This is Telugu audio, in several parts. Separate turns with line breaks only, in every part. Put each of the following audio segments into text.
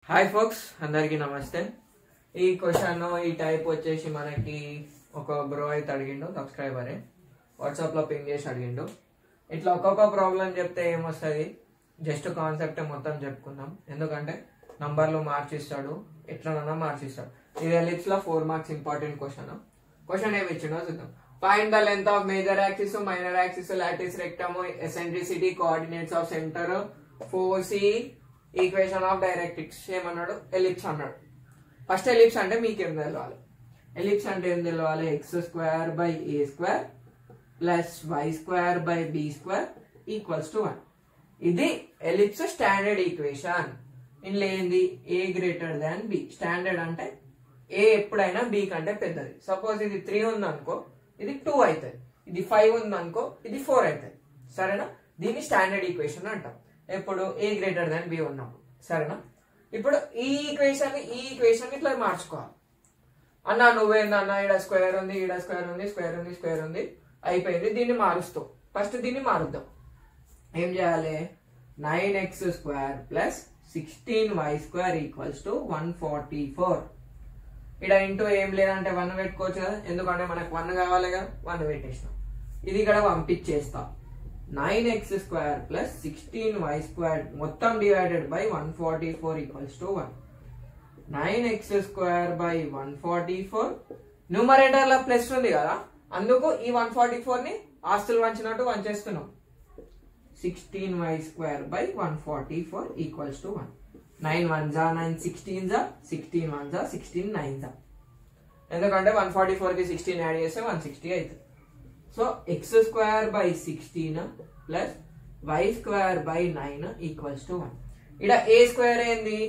హాయ్ ఫోక్స్ అందరికీ నమస్తే ఈ క్వశ్చన్ ఈ టైప్ వచ్చేసి మనకి ఒక బ్రో అయితే అడిగిండు సబ్స్క్రైబరే వాట్సాప్లో పింగ్ చేసి అడిగిండు ఇట్లా ఒక్కొక్క ప్రాబ్లం చెప్తే ఏమొస్తుంది జస్ట్ కాన్సెప్ట్ మొత్తం చెప్పుకుందాం ఎందుకంటే నంబర్లు మార్చిస్తాడు ఎట్లనన్నా మార్చిస్తాడు ఇది ఎలిప్స్ లో four marks important question question ఏమి ఇచ్చిండో చూద్దాం find the length of major axis minor axis latus rectum eccentricity coordinates of centre focus equation of directrix ఏమన్నాడు ఎలిప్స్ అన్నాడు ఫస్ట్ ఎలిప్స్ అంటే మీకేం తెలవాలి ఎలిప్స్ అంటే ఏం తెలవాలి x square by a square plus y square by b square equals to one ఇది ఎలిప్స్ స్టాండర్డ్ ఈక్వేషన్ ఇందులో ఏంది a greater than b standard అంటే ఏ ఎప్పుడైనా బి కంటే పెద్దది సపోజ్ ఇది త్రీ ఉంది అనుకో ఇది టూ అవుతుంది ఇది ఫైవ్ ఉంది అనుకో ఇది ఫోర్ అవుతుంది సరేనా దీన్ని స్టాండర్డ్ ఈక్వేషన్ అంటాం ఎప్పుడు ఏ గ్రేటర్ దాన్ బి ఉన్నప్పుడు సరేనా ఇప్పుడు ఈ ఈక్వేషన్ ఈ ఈక్వేషన్ ఇట్లా మార్చుకోవాలి అన్న నువ్వేందన్న ఈడ స్క్వేర్ ఉంది ఈడ స్క్వేర్ ఉంది స్క్వేర్ ఉంది స్క్వేర్ ఉంది అయిపోయింది దీన్ని మారుస్తావు ఫస్ట్ దీన్ని మారుద్దాం ఏం చేయాలి nine x square plus sixteen y square equals to one forty four ఇక్కడ ఇంటూ ఏం లేదంటే వన్ పెట్టుకోవచ్చు కదా ఎందుకంటే మనకు వన్ కావాలి కదా వన్ పెట్టేసినాం ఇది ఇక్కడ పంపించేస్తాం nine x square plus sixteen y square మొత్తం divided by one forty four equals to one nine x square by one forty four numerator లో ప్లస్ ఉంది కదా అందుకు ఈ వన్ ఫార్టీ ఫోర్ ని ఆస్తులు వంచినట్టు వంచేస్తున్నాం sixteen y square by one forty four equals to one nine one జా నైన్ సిక్స్టీన్ జా సిక్స్టీన్ వన్ జా సిక్స్టీన్ నైన్ జా ఎందుకంటే వన్ ఫార్టీ ఫోర్ కి సిక్స్టీన్ యాడ్ చేస్తే వన్ సిక్స్టీ అవుతుంది so x square by sixteen plus y square by nine equals to one ఇక్కడ ఏ స్క్వేర్ ఏంది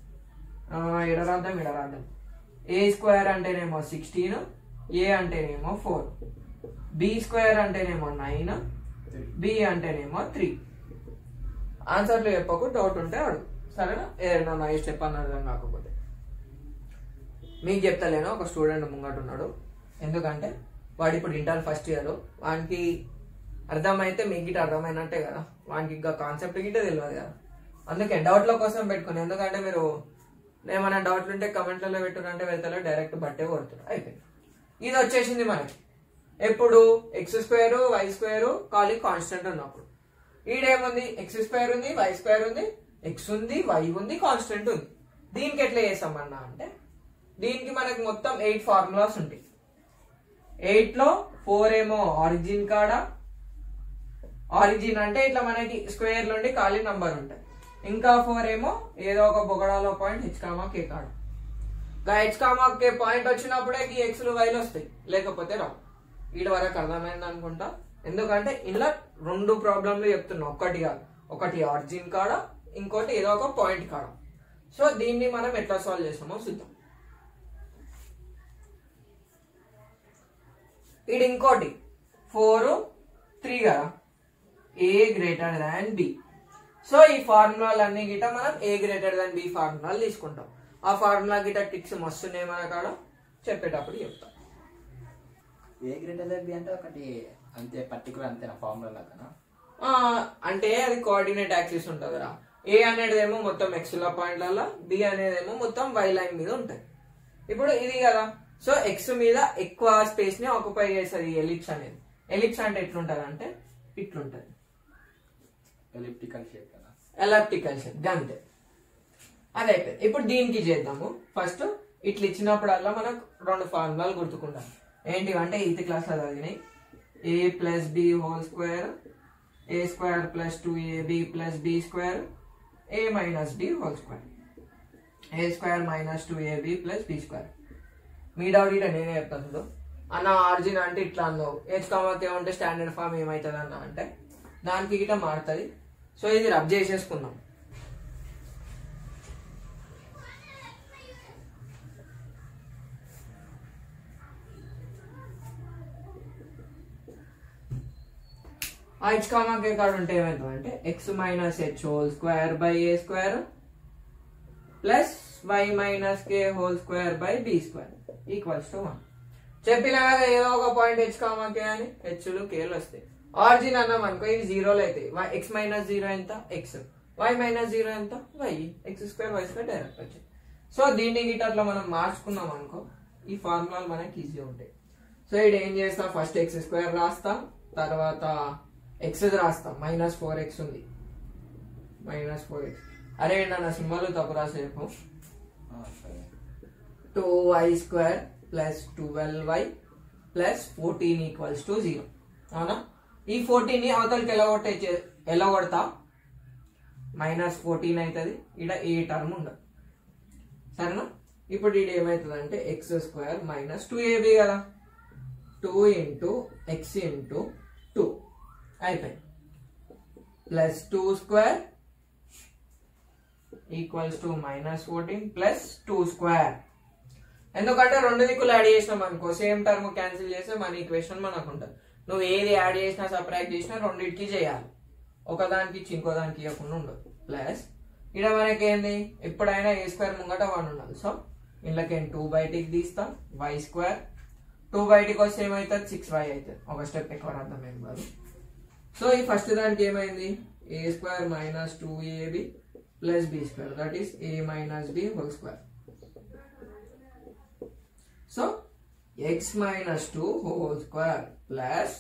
ఆ, ఈడ రాద్దాం ఈడ రాద్దాం ఏ స్క్వేర్ అంటేనేమో సిక్స్టీన్ ఏ అంటేనేమో ఫోర్ బి స్క్వేర్ అంటేనేమో నైన్ బి అంటేనేమో త్రీ ఆన్సర్లు చెప్పకు డౌట్ ఉంటే అడుగు సరేనా ఏదైనా నా స్టెప్ అన్న అర్థం కాకపోతే మీకు చెప్తలేను ఒక స్టూడెంట్ ముంగట ఉన్నాడు ఎందుకంటే వాడు ఇప్పుడు ఇంటర్ ఫస్ట్ ఇయర్ వానికి అర్థమైతే మీకు గిట్ట అర్థమైనట్టే కదా వానికి ఇంకా కాన్సెప్ట్ గిట్ట తెలియదు కదా అందుకే డౌట్ల కోసం పెట్టుకుని ఎందుకంటే మీరు ఏమైనా డౌట్లు ఉంటే కమెంట్లలో పెట్టుకుంటే వెళ్తాలో డైరెక్ట్ బట్టే కొడుతారు అయిపోయింది ఇది వచ్చేసింది మనకి ఎప్పుడు ఎక్స్ స్క్వేర్ వై స్క్వేర్ ఖాళీ కాన్స్టెంట్ ఉన్నప్పుడు ఈడేముంది ఎక్స్ స్క్వేర్ ఉంది వై స్క్వేర్ ఉంది ఎక్స్ ఉంది వై ఉంది కాన్స్టెంట్ ఉంది దీనికి ఎట్లా చేసామన్నా అంటే దీనికి మనకి మొత్తం ఎయిట్ ఫార్ములాస్ ఉంటాయి ఎయిట్ లో ఫోర్ ఏమో ఆరిజిన్ కాడ ఆరిజిన్ అంటే ఇట్లా మనకి స్క్వేర్ నుండి ఖాళీ నంబర్ ఉంటాయి ఇంకా ఫోర్ ఏమో ఏదో ఒక బొగడాలో పాయింట్ హెచ్ కామా కే కాడ హెచ్ కామా కే పాయింట్ వచ్చినప్పుడే ఈ ఎక్స్ లు వైలు వస్తాయి లేకపోతే రావు వీడి వరకు అర్థమైంది అనుకుంటా ఎందుకంటే ఇలా రెండు ప్రాబ్లంలు చెప్తున్నా ఒకటి కాదు ఒకటి ఆరిజిన్ కాడ ఇంకోటి ఏదో ఒక పాయింట్ కాడ సో దీన్ని మనం ఎట్లా సాల్వ్ చేస్తామో చూద్దాం ఇది ఇంకోటి ఫోర్ త్రీ కదా a greater than b so ఈ ఫార్ములాలు అన్ని గిట మనం ఏ గ్రేటర్ దాన్ బి ఫార్ములాలు తీసుకుంటాం ఆ ఫార్ములా గిట టిక్స్ మస్తున్నాయి మన కాడ చెప్పేటప్పుడు చెప్తాం
ఏ గ్రేటర్ దెన్ బి అంటే ఒకటి అంతే పర్టికులర్ అంతేనా ఫార్ములా లాగానా
ఆ, అంటే అది కోఆర్డినేట్ యాక్సిస్ ఉంటుందిరా ఏ అనేదేమో మొత్తం ఎక్స్ ల పాయింట్లలో బి అనేదేమో మొత్తం వై లైన్ మీద ఉంటాయి ఇప్పుడు ఇది కదా సో ఎక్స్ మీద ఎక్కువ స్పేస్ ని ఆక్యుపై చేస్తుంది ఈ ఎలిప్స్ అనేది ఎలిప్స్ అంటే ఎట్లుంటది అంటే ఇట్లుంటది
ఎలిప్టికల్ షేప్ కదా
ఎలప్టికల్ షేప్ గంతే అదైతే ఇప్పుడు దీనికి చేద్దాము ఫస్ట్ ఇట్లా ఇచ్చినప్పుడల్లా మనకు రెండు ఫార్ములాలు గుర్తుకుంటాం ఏంటివి అంటే ఎయిత్ క్లాస్ లో చదివినాయి a plus b whole square a square plus two a b plus b square a minus b whole square a square minus two a b plus b square మీ డౌట్ ఇట్లా నేనే చెప్తాను చూడు. అన్న ఆర్జిన్ అంటే ఇట్లా అన్నావు హెచ్ కామాకే ఉంటే స్టాండర్డ్ ఫామ్ ఏమవుతుంది అన్న అంటే దానికి గిట మారుతుంది సో ఇది రబ్ చేసేసుకుందాం ఆ హెచ్ కామాకే కాడ ఉంటే ఏమవుతుందంటే x minus h whole square by a square plus y minus k whole square by b square equals to one చెప్పినా కదా ఏదో ఒక పాయింట్ హెచ్ కామాకే అని హెచ్లు కేలు వస్తాయి ఆరిజిన్ అన్నాం అనుకో ఇవి జీరోలు అవుతాయి ఎక్స్ మైనస్ జీరో ఎంత ఎక్స్ వై మైనస్ జీరో ఎంత y x square y square direct వచ్చింది సో దీన్ని గిట్ట అట్లా మనం మార్చుకున్నాం అనుకో ఈ ఫార్ములాలు మనకి ఈజీ ఉంటాయి సో ఇక్కడ ఏం చేస్తా ఫస్ట్ ఎక్స్ స్క్వేర్ రాస్తా తర్వాత ఎక్స్ రాస్తాం మైనస్ ఫోర్ ఎక్స్ ఉంది మైనస్ ఫోర్ ఎక్స్ అరే నా సింబల్ తప్పు రాసేపు
ఆ, సరే
two y square plus twelve y plus fourteen equals to zero అవునా ఈ ఫోర్టీన్ ని అవతలకి ఎలా కొట్టే ఎలా కొడతా మైనస్ ఫోర్టీన్ అవుతుంది ఇక్కడ ఏ టర్మ్ ఉండదు సరేనా ఇప్పుడు ఇది ఏమవుతుంది అంటే x square minus two a b కదా two into x into two అయిపోయింది plus two square equals to minus fourteen plus two square ఎందుకంటే రెండు దిక్కులు యాడ్ చేసినాం అనుకో సేమ్ టర్మ్ క్యాన్సిల్ చేస్తే మన ఈక్వేషన్ మనకు ఉంటుంది నువ్వు ఏది యాడ్ చేసినా సపరేట్ చేసినా రెండింటికి చేయాలి ఒకదానికి ఇచ్చి ఇంకో దానికి ఇవ్వకుండా ఉండదు ప్లస్ ఇక్కడ మనకి ఏంది ఎప్పుడైనా ఏ స్క్వేర్ ముంగట వన్ ఉండాలి సో ఇందులోకి టూ బయటికి తీస్తాం వై స్క్వేర్ టూ బయటికి వస్తే ఏమవుతుంది సిక్స్ వై అవుతుంది ఒక స్టెప్ ఎక్కువ అర్థం ఏం కాదు సో ఈ ఫస్ట్ దానికి ఏమైంది a square minus two a b plus b square that is a minus b whole square so x minus two whole square plus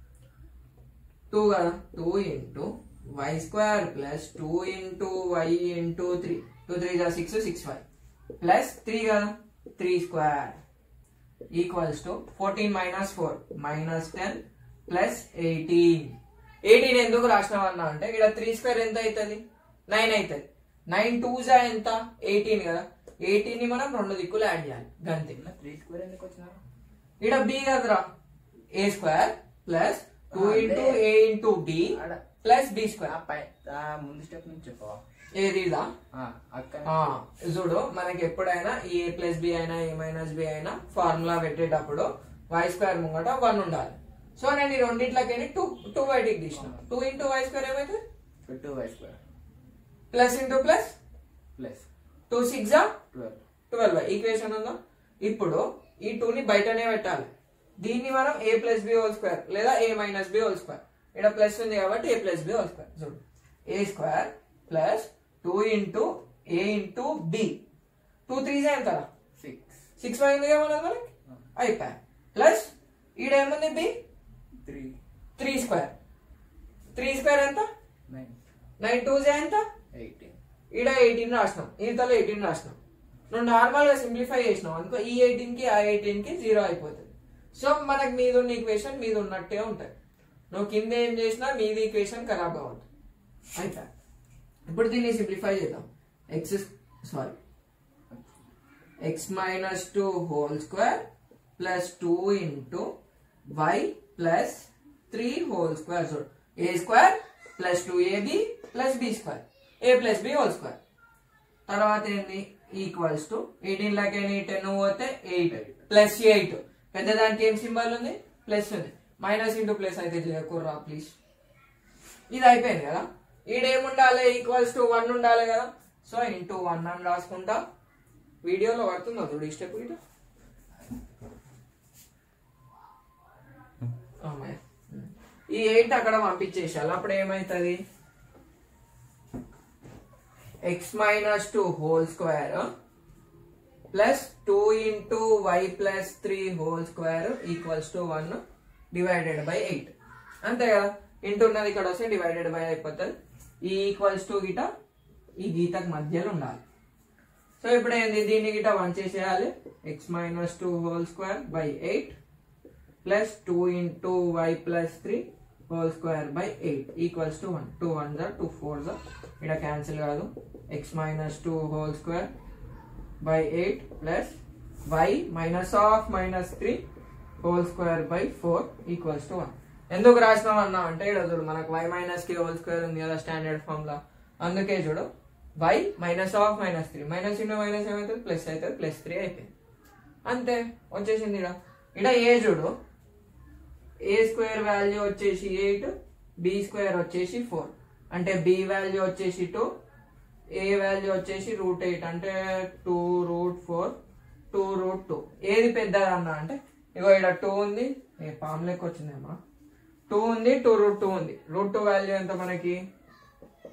two కదా two into y square plus two into y into three two three జా six six y plus three కదా three square equals to fourteen minus four minus ten plus eighteen eighteen ఎందుకు రాసినామన్నా అంటే ఇక్కడ త్రీ స్క్వేర్ ఎంత అవుతుంది నైన్ అవుతుంది నైన్ టూ జా ఎంత ఎయిటీన్ కదా ఎయిటీన్ ని మనం రెండు దిక్కులు యాడ్ చేయాలి గంతే
త్రీ స్క్వేర్ ఎందుకు వచ్చినారు
ఇక్కడ బి కదరా ఏ స్క్వేర్ ప్లస్ టూ
ఆ,
ఇంటూ
అదే.
ఏ ఇంటూ బి
ఆడ
ప్లస్ బి
ఆ
స్క్వేర్
పై ఆ ముందు స్టెప్ నుంచి చెప్పవా
ఏది ఇదా
ఆ, అక్కడ
ఆ, చూడు మనకి ఎప్పుడైనా ఈ ఏ ప్లస్ బి అయినా ఏ మైనస్ బి అయినా ఫార్ములా పెట్టేటప్పుడు వై స్క్వేర్ ముంగట వన్ ఉండాలి సో నేను ఈ రెండిట్లకి టూ టూ బయటికి తీసిన టూ ఇంటూ వై స్క్వేర్ ఏమైతుంది
two y square
plus into plus
plus
two six
twelve
twelve equation ఉందా ఇప్పుడు ఈ టూ ని బయటనే పెట్టాలి దీన్ని మనం a plus b whole square లేదా a minus b whole square ఇక్కడ ప్లస్ ఉంది కాబట్టి a plus b whole square చూడు a square plus two into a into b two threes ఎంత
సిక్స్
సిక్స్ ఫైవ్ ఉంది ఏమన్నది మనకి అయిపోయా ప్లస్ ఈడేముంది b
three
three square three square ఎంత
నైన్
నైన్ టూ ఎంత
ఎయిటీన్
ఈడ ఎయిటీన్ రాసినాం ఈతలో ఎయిటీన్ రాసినాం నువ్వు నార్మల్ గా సింప్లిఫై చేసినావు అనుకో ఈ ఎయిటీన్ కి ఆ ఎయిటీన్ కి జీరో అయిపోతుంది సో మనకు మీద ఉన్న ఈక్వేషన్ మీద ఉన్నట్టే ఉంటుంది నువ్వు కింద ఏం చేసినా మీది ఈక్వేషన్ ఖరాబ్ అవుతుంది అయితే ఇప్పుడు దీన్ని సింప్లిఫై చేద్దాం x sorry x minus two whole square plus two into y plus three whole square చూడు a square plus two a b plus b square a plus b whole square తర్వాత ఏంది ఈక్వల్స్ టు ఎయిటీన్ లాక్ టెన్ పోతే ఎయిట్ ప్లస్ ఎయిట్ పెద్దదానికి ఏం సింబల్ ఉంది ప్లస్ ఉంది మైనస్ ఇంటూ ప్లస్ అయితే చేయకూడరా ప్లీజ్ ఇది అయిపోయింది కదా ఈడేముండాలి ఈక్వల్స్ టు వన్ ఉండాలి కదా సో ఇంటూ వన్ అని రాసుకుంటా వీడియోలో పడుతుందా చూడు ఈ స్టెప్ ఇటు అమ్మాయి. ఈ ఎయిట్ అక్కడ పంపించేసాలి అప్పుడు ఏమైతుంది x minus two whole square plus two into y plus three whole square equals to one divided by eight అంతే కదా ఇంటూ ఉన్నది ఇక్కడ వస్తే డివైడెడ్ బై అయిపోతుంది ఈ ఈక్వల్స్ టు గిట ఈ గీతకు మధ్యలో ఉండాలి సో ఇప్పుడు ఏంది దీన్ని గిట వన్ చేసేయాలి x minus two whole square by eight plus two into y plus three whole square by eight equals to one two one జా టూ ఫోర్ జా ఇక్కడ క్యాన్సిల్ కాదు x minus two whole square by eight plus y minus of minus three whole square by four equals to one ఎందుకు రాసినాం అన్నా అంటే ఇక్కడ చూడు మనకు వై మైనస్ కి హోల్ స్క్వేర్ ఉంది కదా స్టాండర్డ్ ఫామ్ లా అందుకే చూడు y minus of minus three minus into minus ఏమవుతుంది ప్లస్ అవుతుంది ప్లస్ త్రీ అయిపోయింది అంతే వచ్చేసింది ఇక్కడ ఇక్కడ ఏ చూడు ఏ స్క్వేర్ వాల్యూ వచ్చేసి ఎయిట్ బి స్క్వేర్ వచ్చేసి ఫోర్ అంటే బి వాల్యూ వచ్చేసి టూ ఏ వాల్యూ వచ్చేసి రూట్ ఎయిట్ అంటే two root four two root two ఏది పెద్దది అన్న అంటే ఇగో ఇక్కడ టూ ఉంది ఏ పామ్ లెక్క వచ్చిందేమా టూ ఉంది టూ రూట్ టూ ఉంది రూట్ టూ వాల్యూ ఎంత మనకి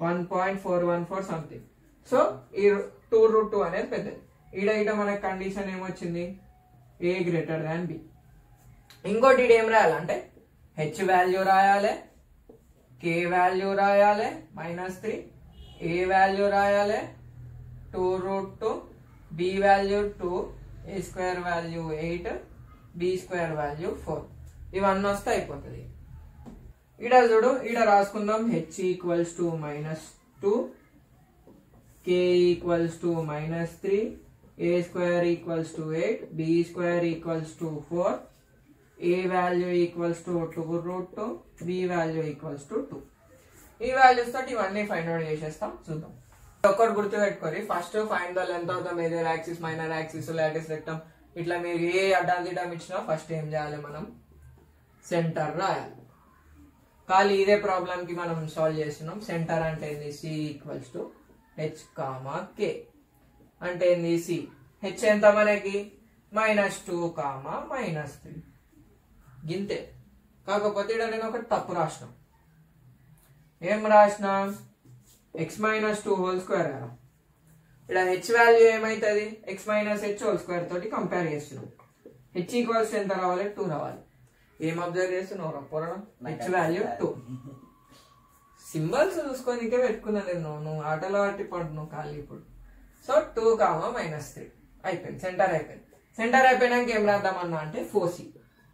one point four one four something so ఈ టూ రూట్ టూ అనేది పెద్దది ఈడ ఈడ మనకి కండిషన్ ఏమొచ్చింది ఏ గ్రేటర్ దాన్ బి ఇంకోటి ఈడ ఏం రాయాలంటే హెచ్ వాల్యూ రాయాలి కే వాల్యూ రాయాలి మైనస్ త్రీ ఏ వాల్యూ రాయాలి two root two b value two a square value eight b square value four ఇవన్నీ వస్తే అయిపోతుంది ఈడ చూడు ఈడ రాసుకుందాం h equals to minus two k equals to minus three a square equals to eight b square equals to four a value equals to two root two b value equals to two ఈ వాల్యూస్ తోటి ఇవన్నీ ఫైండ్ అవుట్ చేసేస్తాం చూద్దాం ఒక్కటి గుర్తు పెట్టుకోరి first find the length of the major axis minor axis latus rectum ఇట్లా మీరు ఏ అడ్డాలు తీయడం ఇచ్చినా ఫస్ట్ ఏం చేయాలి మనం సెంటర్ రాయాలి ఖాళీ ఇదే ప్రాబ్లం కి మనం సాల్వ్ చేస్తున్నాం సెంటర్ అంటే ఏంది c equals to h comma k అంటే ఏంది సి హెచ్ ఎంత మనకి minus two comma minus three గింతే కాకపోతే ఇక్కడ నేను ఒకటి తప్పు రాసినాం ఏం రాసినా x minus two whole square కదా ఇక్కడ హెచ్ వాల్యూ ఏమైతుంది x minus h whole square తోటి కంపేర్ చేస్తున్నాం హెచ్ ఈక్వల్స్ ఎంత రావాలి టూ రావాలి ఏం అబ్జర్వ్ చేస్తున్నావు పొరడం హెచ్ వాల్యూ టూ సింబల్స్ చూసుకోనికే పెట్టుకున్నా నేను నువ్వు ఆటలో ఆటి పడు నువ్వు ఖాళీ ఇప్పుడు so two comma minus three అయిపోయింది సెంటర్ అయిపోయింది సెంటర్ అయిపోయినాక ఏం రాద్దామన్నా అంటే ఫోసి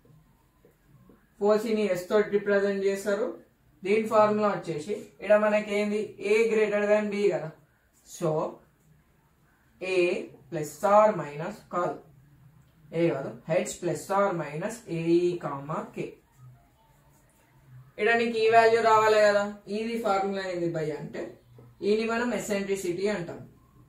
ఫోసిని ఎస్ తోటి రిప్రజెంట్ చేస్తారు దీని ఫార్ములా వచ్చేసి ఇక్కడ మనకి ఏంది ఏ గ్రేటర్ దాన్ బి కదా so a plus or minus కాదు ఏ కాదు h plus or minus a e comma k ఇక్కడ నీకు ఈ వాల్యూ రావాలి కదా ఇది ఫార్ములా ఏంది బై అంటే ఈని మనం ఎసెంట్రిసిటీ అంటాం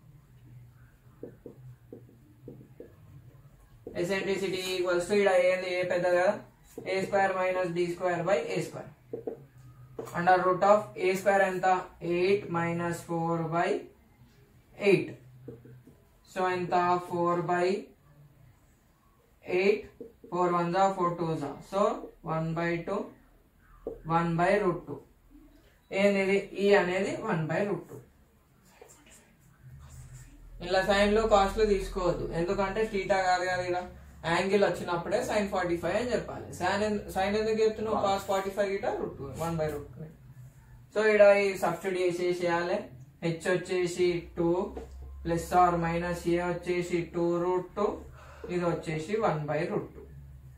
ఎసెంట్రిసిటీ ఈక్వల్స్ టు ఇక్కడ ఏంది ఏ పెద్ద కదా a square minus b square by a square under root of a square ఎంత eight minus four by eight so ఎంత four by eight four one జా ఫోర్ టూ జా so one by two one by root two ఏంది ఈ అనేది వన్ బై రూట్ టూ ఇలా సైన్లు కాస్ట్లు తీసుకోవద్దు ఎందుకంటే టీటా కాదు కదా ఇక్కడ యాంగిల్ వచ్చినప్పుడే సైన్ ఫార్టీ ఫైవ్ అని చెప్పాలి సైన్ సైన్ ఎందుకు చెప్తున్నావు కాస్ ఫార్టీ ఫైవ్ ఇట root two one by root two so ఇక్కడ ఈ సబ్స్టిట్యూట్ చేసేసేయాలి హెచ్ వచ్చేసి two plus or minus a వచ్చేసి టూ రూట్ టూ ఇది వచ్చేసి వన్ బై రూట్ టూ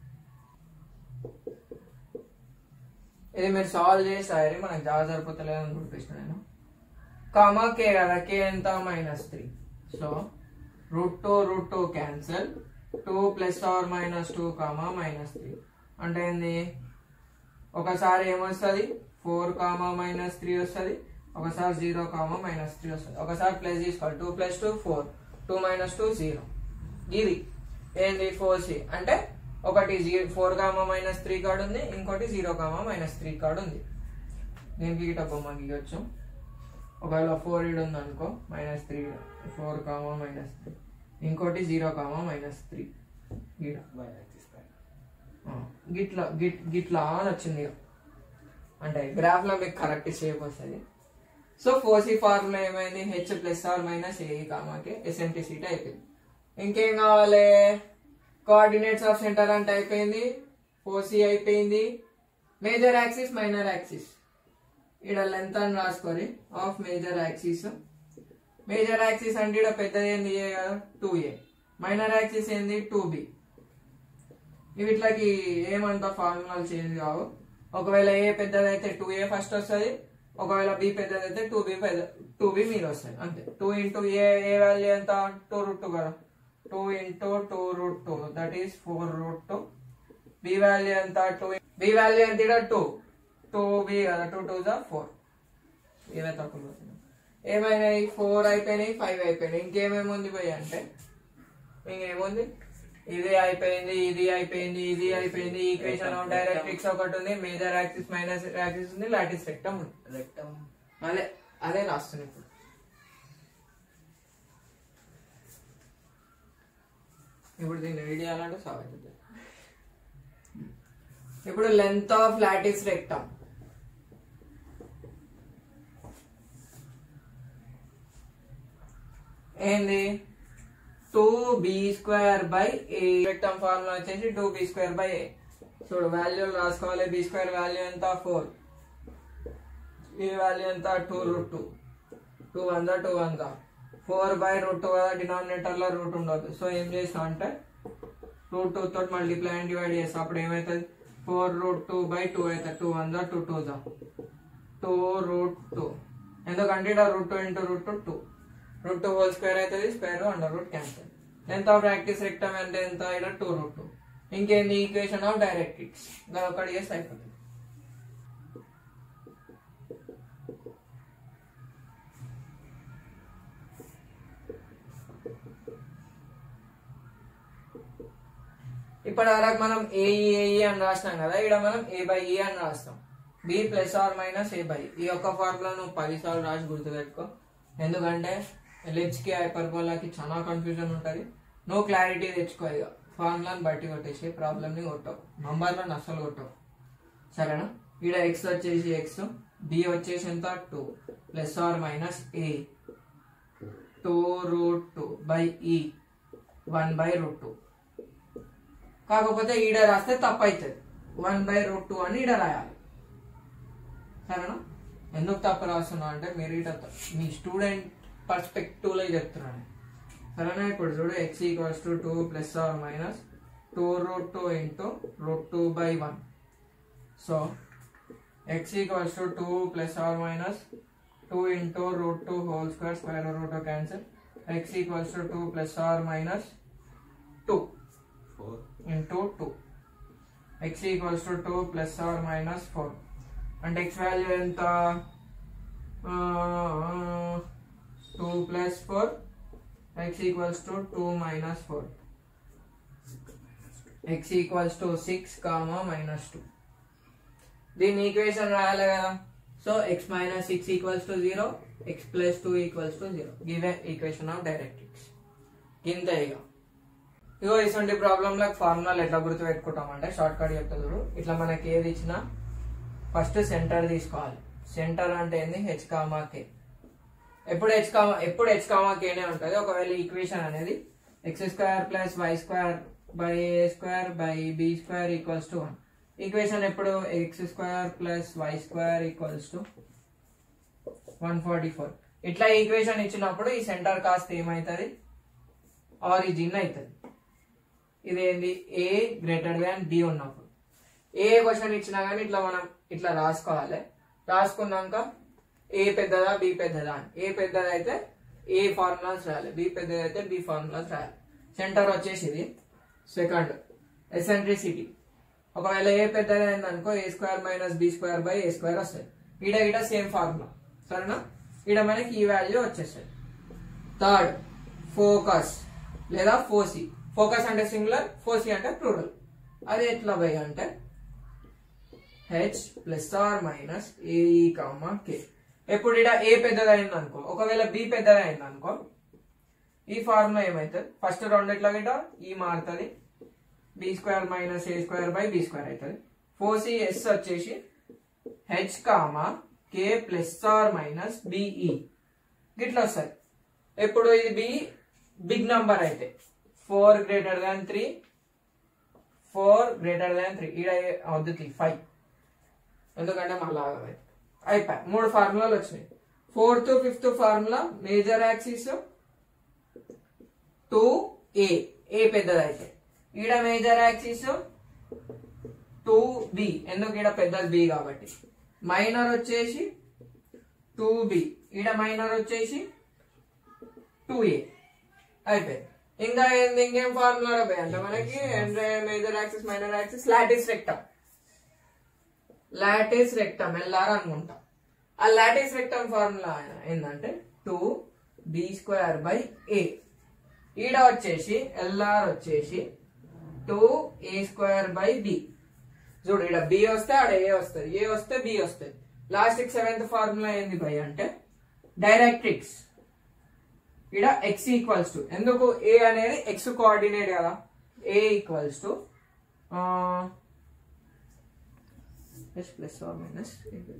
ఇది మీరు సాల్వ్ చేసారి మనకు జాగ్రత్త సరిపోతలేదని చూపిస్తున్నా నేను కామా కే కదా కే ఎంత minus three so root two root two cancel two plus or minus two comma minus three అంటే ఏంది ఒకసారి ఏమొస్తుంది ఫోర్ కామా మైనస్ త్రీ వస్తుంది ఒకసారి జీరో కామా మైనస్ త్రీ వస్తుంది ఒకసారి ప్లస్ తీసుకోవాలి two plus two four two minus two zero ఇది ఏంది ఫోర్ సి అంటే ఒకటి zero four comma minus three కార్డ్ ఉంది ఇంకోటి జీరో కామా మైనస్ త్రీ కార్డ్ ఉంది దీనికి గిట బొమ్మ గీయొచ్చు ఒకవేళ ఫోర్ ఇడ్ ఉంది అనుకో minus three four comma minus three ఇంకోటి జీరో కామా మైనస్ త్రీ గీట ఆ, గిట్లా గిట్ గిట్లా అని వచ్చింది ఇక. అంటే గ్రాఫ్ లో మీకు కరెక్ట్ షేప్ వస్తుంది సో ఫోర్సీ ఫార్ములా ఏమైంది h plus or minus a కామాకి ఎసెంట్రిసిటీ అయిపోయింది ఇంకేం కావాలి కోఆర్డినేట్స్ ఆఫ్ సెంటర్ అంటే అయిపోయింది ఫోర్సీ అయిపోయింది మేజర్ యాక్సిస్ మైనర్ యాక్సిస్ ఇక్కడ లెంత్ అని రాసుకొని of major axis major axis అంటే ఇక్కడ పెద్దది ఏంది ఏ కదా టూ ఏ మైనర్ యాక్సిస్ ఏంది టూ బి వీటికి ఏమంత ఫార్ములాలు చేంజ్ కావు ఒకవేళ ఏ పెద్దదైతే టూ ఏ ఫస్ట్ వస్తుంది ఒకవేళ బి పెద్దదైతే టూ బి పెద్ద టూ బి మీద వస్తుంది అంతే two into a a value ఎంత టూ రూట్ టూ కదా two into two root two that is four root two b value ఎంత టూ బి వాల్యూ ఎంత ఇక్కడ టూ టూ బి కదా టూ టూ జా ఫోర్ ఇవే తక్కువ పోతున్నాయి. ఏమైనాయి ఫోర్ అయిపోయినాయి ఫైవ్ అయిపోయినాయి ఇంకేమేమి ఉంది పోయి అంటే ఇంకేముంది ఇది అయిపోయింది ఇది అయిపోయింది ఇది అయిపోయింది ఈక్వేషన్ ఆఫ్ డైరెక్ట్రిక్స్ ఒకటి ఉంది మేజర్ యాక్సిస్ మైనస్ యాక్సిస్ ఉంది లాటిస్ రెక్టమ్ ఉంది
రెక్టమ్
అదే అదే రాస్తుంది ఇప్పుడు ఇప్పుడు దీన్ని రెడీ చేయాలంటే సాగు అవుతుంది ఇప్పుడు లెంత్ ఆఫ్ లాటిస్ రెక్టమ్ ఏంది two b square by a rectum formula వచ్చేసి two b square by a చూడు వాల్యూలు రాసుకోవాలి బి స్క్వేర్ వాల్యూ ఎంత ఫోర్ ఈ వాల్యూ ఎంత టూ రూట్ టూ టూ వంద టూ వంద ఫోర్ బై రూట్ టూ కదా డినామినేటర్లో రూట్ ఉండదు సో ఏం చేస్తాం అంటే రూట్ టూ తోటి మల్టిప్లై అండ్ డివైడ్ చేస్తాం అప్పుడు ఏమవుతుంది four root two by two అవుతుంది టూ వంద టూ టూ దా టూ రూట్ టూ ఎందుకంటే ఇక్కడ root two into root two two root two whole square అవుతుంది స్క్వేర్ అండర్ రూట్ క్యాన్సల్ ఎంత ప్రాక్టీస్ రెక్టమ్ అంటే ఎంత ఇక్కడ టూ రూట్ టూ ఇంకేంది ఈక్వేషన్ ఆఫ్ డైరెక్ట్రిక్స్ దాని ఒకటి చేస్తే అయిపోతుంది ఇప్పటి వరకు మనం ఏఈఏఈ అని రాసినాం కదా ఇక్కడ మనం ఏ బై ఈ అని రాస్తాం b plus or minus a by e యొక్క ఫార్ములా నువ్వు పదిసార్లు రాసి గుర్తుపెట్టుకో ఎందుకంటే ఎల్హెచ్కి హైపర్బోలాకి చాలా కన్ఫ్యూజన్ ఉంటుంది నువ్వు క్లారిటీ తెచ్చుకో ఇక ఫార్ములాని బట్టి కొట్టేసి ప్రాబ్లమ్ని కొట్టవు నంబర్లను అస్సలు కొట్టవు సరేనా ఇక్కడ ఎక్స్ వచ్చేసి ఎక్స్ బి వచ్చేసి ఎంత two plus or minus a two root two by e one by root two కాకపోతే ఈడ రాస్తే తప్పు అవుతుంది వన్ బై రూట్ టూ అని ఈడ రాయాలి సరేనా ఎందుకు తప్పు రాస్తున్నా అంటే మీరు ఈడ త- మీ స్టూడెంట్ పర్స్పెక్టివ్ లో చెప్తున్నాను సరేనా ఇప్పుడు చూడు x equals to two plus or minus two root two into root two by one so x equals to two plus or minus two into root two whole square square root two cancel x equals to two plus or minus two
four
into 2 x equals to 2 plus or minus 4 and x value ఎంత two plus four x equals to two minus four x equals to six comma minus two దీని ఈక్వేషన్ రాయాలి కదా so x minus six equals to zero x plus two equals to zero given equation of directrix ఇంత ఇక ఇగో ఇటువంటి ప్రాబ్లం లకు ఫార్ములాలు ఎట్లా గుర్తు పెట్టుకుంటామంటే షార్ట్ కట్ చెప్తా చూడు ఇట్లా మనకి ఏది ఇచ్చినా ఫస్ట్ సెంటర్ తీసుకోవాలి సెంటర్ అంటే ఏంది హెచ్ కామా కే ఎప్పుడు హెచ్ కామా ఎప్పుడు హెచ్ కామా కేనే ఉంటుంది ఒకవేళ ఈక్వేషన్ అనేది x square plus y square by a square by b square equals to one equation ఎప్పుడు x square plus y square equals to one forty four ఇట్లా ఈక్వేషన్ ఇచ్చినప్పుడు ఈ సెంటర్ కాస్త ఏమవుతుంది ఆరిజిన్ అవుతుంది ఇదేంది ఏ గ్రేటర్ దాన్ బి ఉన్నప్పుడు ఏ క్వశ్చన్ ఇచ్చినా కానీ ఇట్లా మనం ఇట్లా రాసుకోవాలి రాసుకున్నాక ఏ పెద్దదా బి పెద్దదా అని ఏ పెద్దది అయితే ఏ ఫార్ములాస్ రాయాలి బి పెద్దది అయితే బి ఫార్ములాస్ రాయాలి సెంటర్ వచ్చేసి ఇది సెకండ్ ఎసెంట్రిసిటీ ఒకవేళ ఏ పెద్దది అయింది అనుకో a square minus b square by a square వస్తుంది ఈడ ఈడ సేమ్ ఫార్ములా సరేనా ఈడ మనకి ఈ వాల్యూ వచ్చేస్తుంది థర్డ్ ఫోకస్ లేదా ఫోసి ఫోకస్ అంటే సింగులర్ ఫోసి అంటే ప్లూరల్ అది ఎట్లా బై అంటే h plus or minus a e comma k ఎప్పుడు ఇక్కడ ఏ పెద్దది అయింది అనుకో ఒకవేళ బి పెద్దది అయింది అనుకో ఈ ఫార్ములా ఏమవుతుంది ఫస్ట్ రెండిట్లో గిట ఈ మారుతుంది b square minus a square by b square అవుతుంది ఫోసి ఎస్ వచ్చేసి h comma k plus or minus b e గిట్లా వస్తుంది ఎప్పుడు ఇది బి బిగ్ నంబర్ అయితే four greater than three four greater than three ఈడ అవుతుంది ఫైవ్ ఎందుకంటే మళ్ళా ఆగదు. అయిపోయి మూడు ఫార్ములాలు వచ్చినాయి fourth fifth formula major axis two a a పెద్దది అయితే ఈడ మేజర్ యాక్సిస్ టూ బి ఎందుకు ఈడ పెద్దది బి కాబట్టి మైనర్ వచ్చేసి టూ బి ఈడ మైనర్ వచ్చేసి టూ ఏ అయిపోయింది ఇంకా ఏంది ఇంకేం ఫార్ములా అయిపోయి అంటే మనకి major axis minor axis latus rectum latus rectum LR అనుకుంటా ఆ లాటిస్ రెక్టమ్ ఫార్ములా ఏంటంటే two b square by a ఈడ వచ్చేసి ఎల్ఆర్ వచ్చేసి two a square by b చూడు ఈడ బి వస్తే ఆడ ఏ వస్తుంది ఏ వస్తే బి వస్తుంది లాస్ట్ సెవెంత్ ఫార్ములా ఏంది బై అంటే డైరెక్ట్రిక్స్ ఇక్కడ ఎక్స్ ఈక్వల్స్ టు ఎందుకు ఏ అనేది ఎక్స్ కోఆర్డినేట్ కదా a equals to h plus or minus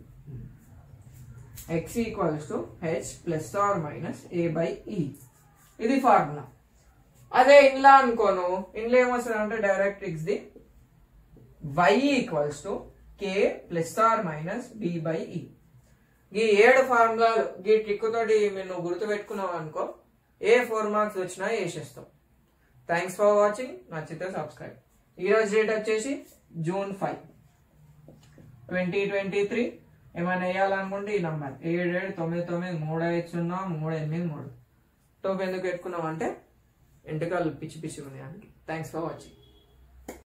x equals to h plus or minus a by e ఇది ఫార్ములా అదే ఇంట్లో అనుకోను ఇంట్లో ఏమొస్తుంది అంటే directrix the y equals to k plus or minus b by e ఈ ఏడు ఫార్ములాలు ఈ ట్రిక్ తోటి మీరు నువ్వు గుర్తు పెట్టుకున్నావు అనుకో ఏ ఫోర్ మార్క్స్ వచ్చినా వేసేస్తావు థ్యాంక్స్ ఫర్ వాచింగ్ నచ్చితే సబ్స్క్రైబ్ ఈ రోజు డేట్ వచ్చేసి June five twenty twenty three ఏమైనా వేయాలనుకుంటే ఈ నంబర్ ఏడు ఏడు తొమ్మిది తొమ్మిది మూడు ఐదు సున్నా మూడు ఎనిమిది మూడు టోప్ ఎందుకు పెట్టుకున్నాం అంటే ఎంటకాలు పిచ్చి పిచ్చి ఉన్నాయి థ్యాంక్స్ ఫర్ వాచింగ్